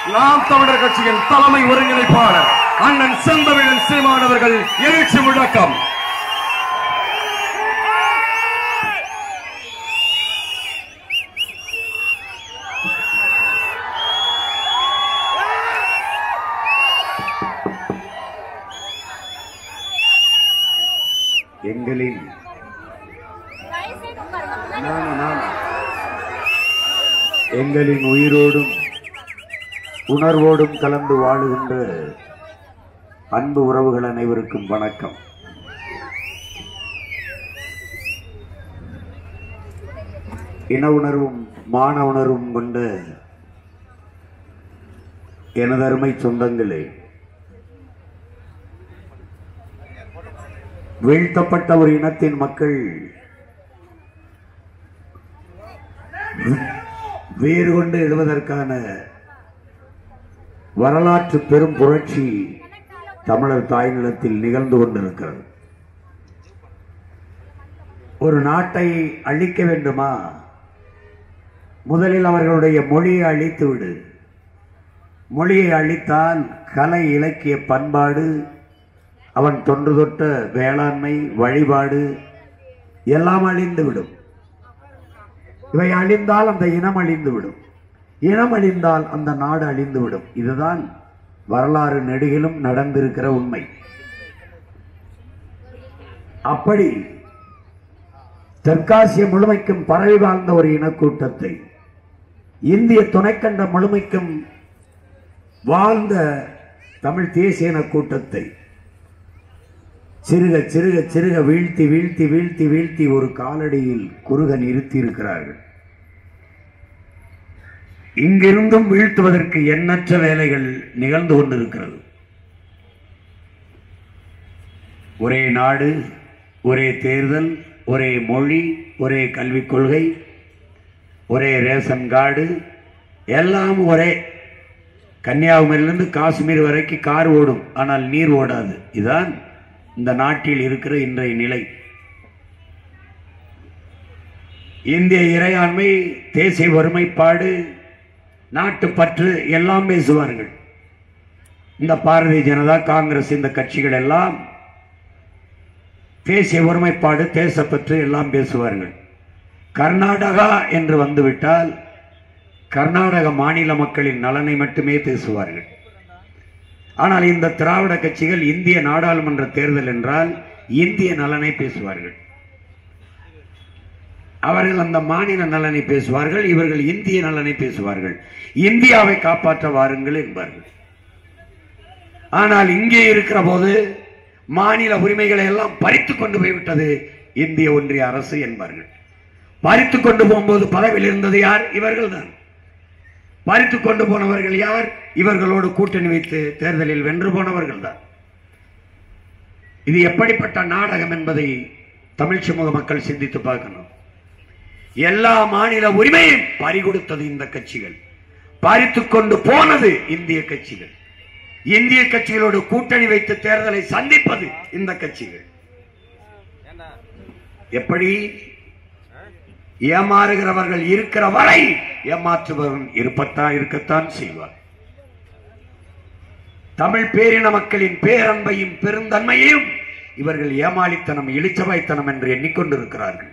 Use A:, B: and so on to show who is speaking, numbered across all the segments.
A: நாம் தமிழர் கட்சியின் தலைமை ஒருங்கிணைப்பாளர் அண்ணன் செந்தமிழன் சீமானவர்கள் எழுச்சி முழக்கம்
B: எங்களின்
C: தயவுசெய்து உட்காருங்க.
B: நானு, நானு. எங்களின் உயிரோடும் உணர்வோடும் கலந்து வாழுகின்ற அன்பு உறவுகள் அனைவருக்கும் வணக்கம் இன உணர்வும் மான உணர்வும் கொண்ட எனதருமை சொந்தங்களே வீழ்த்தப்பட்ட ஒரு இனத்தின் மக்கள் வேறு கொண்டு எழுவதற்கான வரலாற்று பெரும் புரட்சி தமிழர் தாய்நிலத்தில் நிகழ்ந்து கொண்டிருக்கிறது ஒரு நாட்டை அழிக்க வேண்டுமா முதலில் அவர்களுடைய மொழியை அழித்து விடு மொழியை அழித்தால் கலை இலக்கிய பண்பாடு அவன் தொன்று தொட்ட வேளாண்மை வழிபாடு எல்லாம் அழிந்துவிடும் இவை அழிந்தால் அந்த இனம் அழிந்துவிடும் இனம் அழிந்தால் அந்த நாடு அழிந்துவிடும் இதுதான் வரலாறு நெடுகிலும் நடந்திருக்கிற உண்மை அப்படி தெற்காசிய முழுமைக்கும் பரவி வாழ்ந்த ஒரு இனக்கூட்டத்தை இந்திய துணைக்கண்ட முழுமைக்கும் வாழ்ந்த தமிழ் தேசிய இன கூட்டத்தை சிறுக சிறுக சிறுக வீழ்த்தி வீழ்த்தி வீழ்த்தி வீழ்த்தி ஒரு காலடியில் குறுக நிறுத்தி இருக்கிறார்கள் இங்கிருந்தும் வீழ்த்துவதற்கு எண்ணற்ற வேலைகள் நிகழ்ந்து கொண்டிருக்கிறது ஒரே நாடு ஒரே தேர்தல் ஒரே மொழி ஒரே கல்விக் கொள்கை ஒரே ரேஷன் கார்டு எல்லாம் ஒரே கன்னியாகுமரியிலிருந்து காஷ்மீர் வரைக்கும் கார் ஓடும் ஆனால் நீர் ஓடாது இதுதான் இந்த நாட்டில் இருக்கிற இன்றைய நிலை இந்திய இறையாண்மை தேசிய ஒருமைப்பாடு நாட்டுப்பற்று எல்லாம் பேசுவார்கள் இந்த பாரதிய ஜனதா காங்கிரஸ் இந்த கட்சிகள் எல்லாம் தேசிய ஒருமைப்பாடு தேசப்பற்று எல்லாம் பேசுவார்கள் கர்நாடகா என்று வந்துவிட்டால் கர்நாடக மாநில மக்களின் நலனை மட்டுமே பேசுவார்கள் ஆனால் இந்த திராவிட கட்சிகள் இந்திய நாடாளுமன்ற தேர்தல் என்றால் இந்திய நலனை பேசுவார்கள் அவர்கள் அந்த மாநில நலனை பேசுவார்கள் இவர்கள் இந்திய நலனை பேசுவார்கள் இந்தியாவை காப்பாற்ற வாருங்கள் என்பார்கள் ஆனால் இங்கே இருக்கிற போது மாநில உரிமைகளை எல்லாம் பறித்து கொண்டு போய்விட்டது இந்திய ஒன்றிய அரசு என்பார்கள் பறித்து கொண்டு போகும்போது பதவியில் இருந்தது யார் இவர்கள் தான் பறித்து கொண்டு போனவர்கள் யார் இவர்களோடு கூட்டணி வைத்து தேர்தலில் வென்று போனவர்கள் தான் இது எப்படிப்பட்ட நாடகம் என்பதை தமிழ் சமூக மக்கள் சிந்தித்து பார்க்கணும் எல்லா மாநில உரிமையும் பறிகொடுத்தது இந்த கட்சிகள் பறித்து கொண்டு போனது இந்திய கட்சிகள் இந்திய கட்சிகளோடு கூட்டணி வைத்து தேர்தலை சந்திப்பது இந்த கட்சிகள் எப்படி ஏமாறுகிறவர்கள் இருக்கிற வரை ஏமாற்றுபவன் இருப்பத்தான் இருக்கத்தான் செய்வார் தமிழ் பேரின மக்களின் பேரன்பையும் பெருந்தன்மையையும் இவர்கள் ஏமாளித்தனம் இளிச்சவாய்த்தனம் என்று எண்ணிக்கொண்டிருக்கிறார்கள்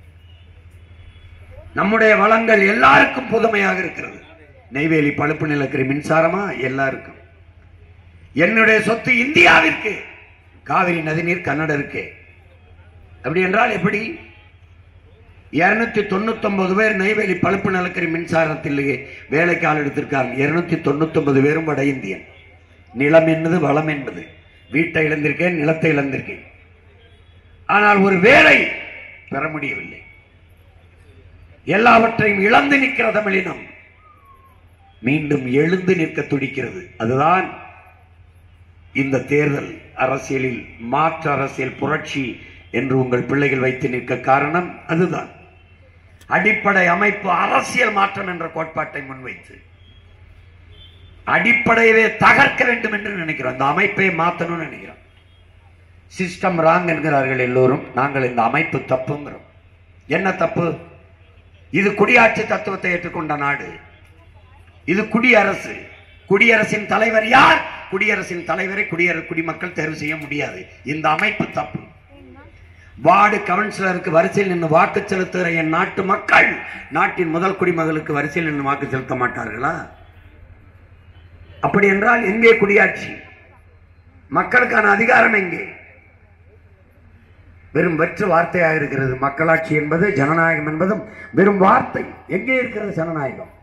B: நம்முடைய வளங்கள் எல்லாருக்கும் புதுமையாக இருக்கிறது நெய்வேலி பழுப்பு நிலக்கரி மின்சாரமா எல்லாருக்கும் என்னுடைய சொத்து இந்தியாவிற்கு காவிரி நதிநீர் கன்னடருக்கு அப்படி என்றால் எப்படி இருநூத்தி தொண்ணூத்தி ஒன்பது பேர் நெய்வேலி பழுப்பு நிலக்கரி மின்சாரத்தில் வேலைக்கு ஆள் எடுத்திருக்காங்க இருநூத்தி தொண்ணூத்தி ஒன்பது பேரும் வட இந்தியன் நிலம் என்பது வளம் என்பது வீட்டை இழந்திருக்கேன் நிலத்தை இழந்திருக்கேன் ஆனால் ஒரு வேலை பெற முடியவில்லை எல்லாவற்றையும் இழந்து நிற்கிற தமிழினம் மீண்டும் எழுந்து நிற்க துடிக்கிறது அதுதான் இந்த தேர்தல் அரசியலில் மாற்று அரசியல் புரட்சி என்று உங்கள் பிள்ளைகள் வைத்து நிற்க காரணம் அதுதான் அடிப்படை அமைப்பு அரசியல் மாற்றம் என்ற கோட்பாட்டை முன்வைத்து அடிப்படையவே தகர்க்க வேண்டும் என்று நினைக்கிறோம் அந்த அமைப்பை மாற்றணும்னு நினைக்கிறோம் சிஸ்டம் ராங் என்கிறார்கள் எல்லோரும் நாங்கள் இந்த அமைப்பு தப்புங்கிறோம் என்ன தப்பு இது குடியாட்சி தத்துவத்தை ஏற்றுக்கொண்ட நாடு இது குடியரசு குடியரசின் தலைவர் யார் குடியரசின் தலைவரை குடியர குடிமக்கள் தேர்வு செய்ய முடியாது இந்த அமைப்பு தப்பு வார்டு கவுன்சிலருக்கு வரிசையில் நின்று வாக்கு செலுத்துகிற என் நாட்டு மக்கள் நாட்டின் முதல் குடிமகளுக்கு வரிசையில் நின்று வாக்கு செலுத்த மாட்டார்களா அப்படி என்றால் எங்கே குடியாட்சி மக்களுக்கான அதிகாரம் எங்கே வெறும் வெற்று வார்த்தையாக இருக்கிறது மக்களாட்சி என்பது ஜனநாயகம் என்பதும் வெறும் வார்த்தை எங்கே இருக்கிறது ஜனநாயகம்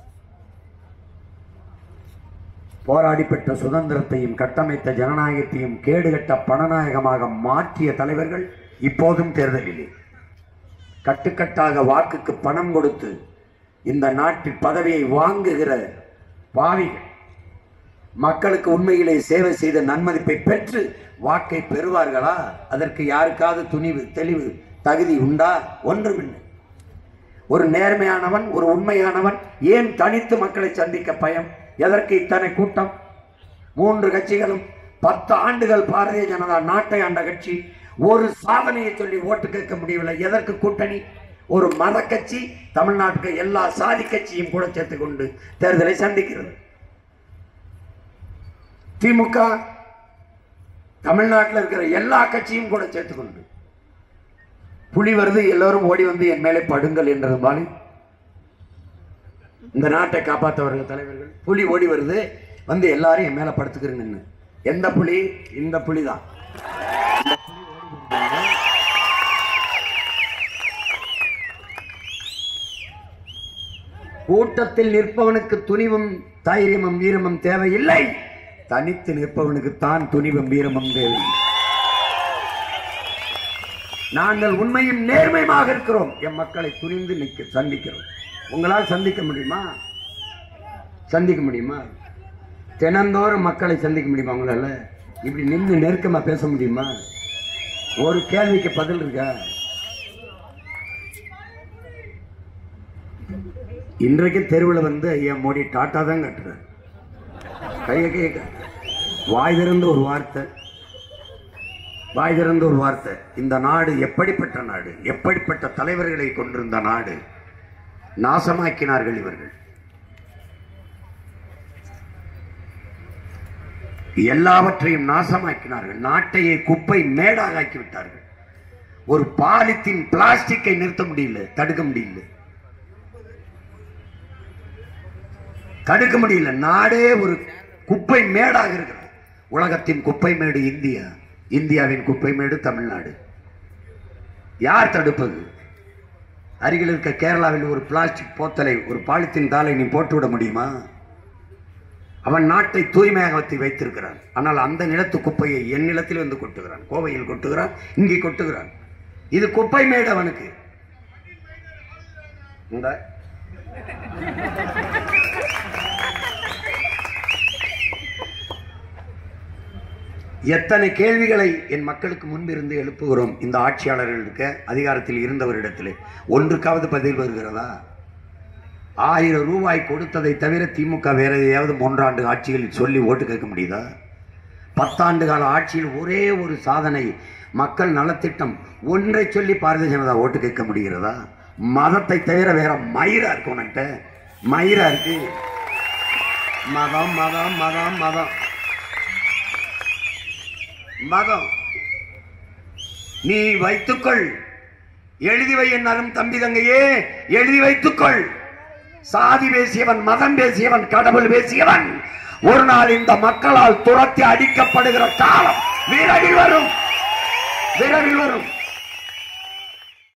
B: போராடி பெற்ற சுதந்திரத்தையும் கட்டமைத்த ஜனநாயகத்தையும் கேடுகட்ட பணநாயகமாக மாற்றிய தலைவர்கள் இப்போதும் தேர்தலிலே கட்டுக்கட்டாக வாக்குக்கு பணம் கொடுத்து இந்த நாட்டில் பதவியை வாங்குகிற பாவிகள் மக்களுக்கு உண்மையிலே சேவை செய்த நன்மதிப்பை பெற்று வாக்கை பெறுவார்களா அதற்கு யாருக்காவது துணிவு தெளிவு தகுதி உண்டா ஒன்றுமில்லை ஒரு நேர்மையானவன் ஒரு உண்மையானவன் ஏன் தனித்து மக்களை சந்திக்க பயம் எதற்கு இத்தனை கூட்டம் மூன்று கட்சிகளும் பத்து ஆண்டுகள் பாரதிய ஜனதா நாட்டை ஆண்ட கட்சி ஒரு சாதனையை சொல்லி ஓட்டு கேட்க முடியவில்லை எதற்கு கூட்டணி ஒரு மத கட்சி தமிழ்நாட்டுக்கு எல்லா சாதி கட்சியும் கூட சேர்த்துக் கொண்டு தேர்தலை சந்திக்கிறது திமுக தமிழ்நாட்டில் இருக்கிற எல்லா கட்சியும் கூட சேர்த்துக்கொண்டு புலி வருது எல்லாரும் ஓடி வந்து என் மேலே படுங்கள் என்றது மாதிரி இந்த நாட்டை காப்பாற்றவர்கள் தலைவர்கள் புலி ஓடி வருது வந்து எல்லாரும் என் மேல படுத்துக்கிறேன்னு எந்த புலி இந்த புலி தான் கூட்டத்தில் நிற்பவனுக்கு துணிவும் தைரியமும் வீரமும் தேவையில்லை தனித்து நிற்பவனுக்கு தான் துணிவும் வீரமும் தேவை நாங்கள் உண்மையும் நேர்மையுமாக இருக்கிறோம் என் மக்களை துணிந்து நிற்க சந்திக்கிறோம் உங்களால் சந்திக்க முடியுமா சந்திக்க முடியுமா தினந்தோறும் மக்களை சந்திக்க முடியுமா உங்களால இப்படி நின்று நெருக்கமா பேச முடியுமா ஒரு கேள்விக்கு பதில் இருக்கா இன்றைக்கு தெருவில் வந்து ஐயா மோடி டாட்டா தான் கட்டுறாரு கையை கையை காட்டுறாரு. வாய் திறந்து ஒரு வார்த்தை வாய் திறந்து ஒரு வார்த்தை இந்த நாடு எப்படிப்பட்ட நாடு எப்படிப்பட்ட தலைவர்களை கொண்டிருந்த நாடு நாசமாக்கினார்கள் இவர்கள் எல்லாவற்றையும் நாசமாக்கினார்கள் நாட்டையே குப்பை மேடாக ஆக்கி விட்டார்கள் ஒரு பாலித்தீன் பிளாஸ்டிக்கை நிறுத்த முடியல தடுக்க முடியல தடுக்க முடியல நாடே ஒரு குப்பை மேடாக இருக்கிறது உலகத்தின் குப்பை மேடு இந்தியா இந்தியாவின் குப்பை மேடு தமிழ்நாடு யார் தடுப்பது அருகில் இருக்க கேரளாவில் ஒரு பிளாஸ்டிக் போத்தலை ஒரு பாலித்தீன் தாளை நீ போட்டு விட முடியுமா அவன் நாட்டை தூய்மையாக வைத்து வைத்திருக்கிறான் ஆனால் அந்த நிலத்து குப்பையை என் நிலத்தில் வந்து கொட்டுகிறான் கோவையில் கொட்டுகிறான் இங்கே கொட்டுகிறான் இது குப்பை மேடு அவனுக்கு இந்த எத்தனை கேள்விகளை என் மக்களுக்கு முன்பிருந்து எழுப்புகிறோம் இந்த ஆட்சியாளர்களுக்கு அதிகாரத்தில் இருந்தவரிடத்திலே ஒன்றுக்காவது பதில் வருகிறதா ஆயிரம் ரூபாய் கொடுத்ததை தவிர திமுக வேற எதையாவது மூன்றாண்டு ஆட்சிகளில் சொல்லி ஓட்டு கேட்க முடியுதா பத்தாண்டு கால ஆட்சியில் ஒரே ஒரு சாதனை மக்கள் நலத்திட்டம் ஒன்றை சொல்லி பாரதிய ஜனதா ஓட்டு கேட்க முடிகிறதா மதத்தை தவிர வேற மயிரா இருக்கு உனக்கிட்ட மயிரா இருக்கு மதம் மதம் மதம் மதம் மதம் நீ வைத்துக்கொள் எழுதி வை என்னாலும் தம்பி தங்கையே எழுதி வைத்துக்கொள் சாதி பேசியவன் மதம் பேசியவன் கடவுள் பேசியவன் ஒரு நாள் இந்த மக்களால் துரத்தி அடிக்கப்படுகிற காலம் விரைவில் வரும் விரைவில் வரும்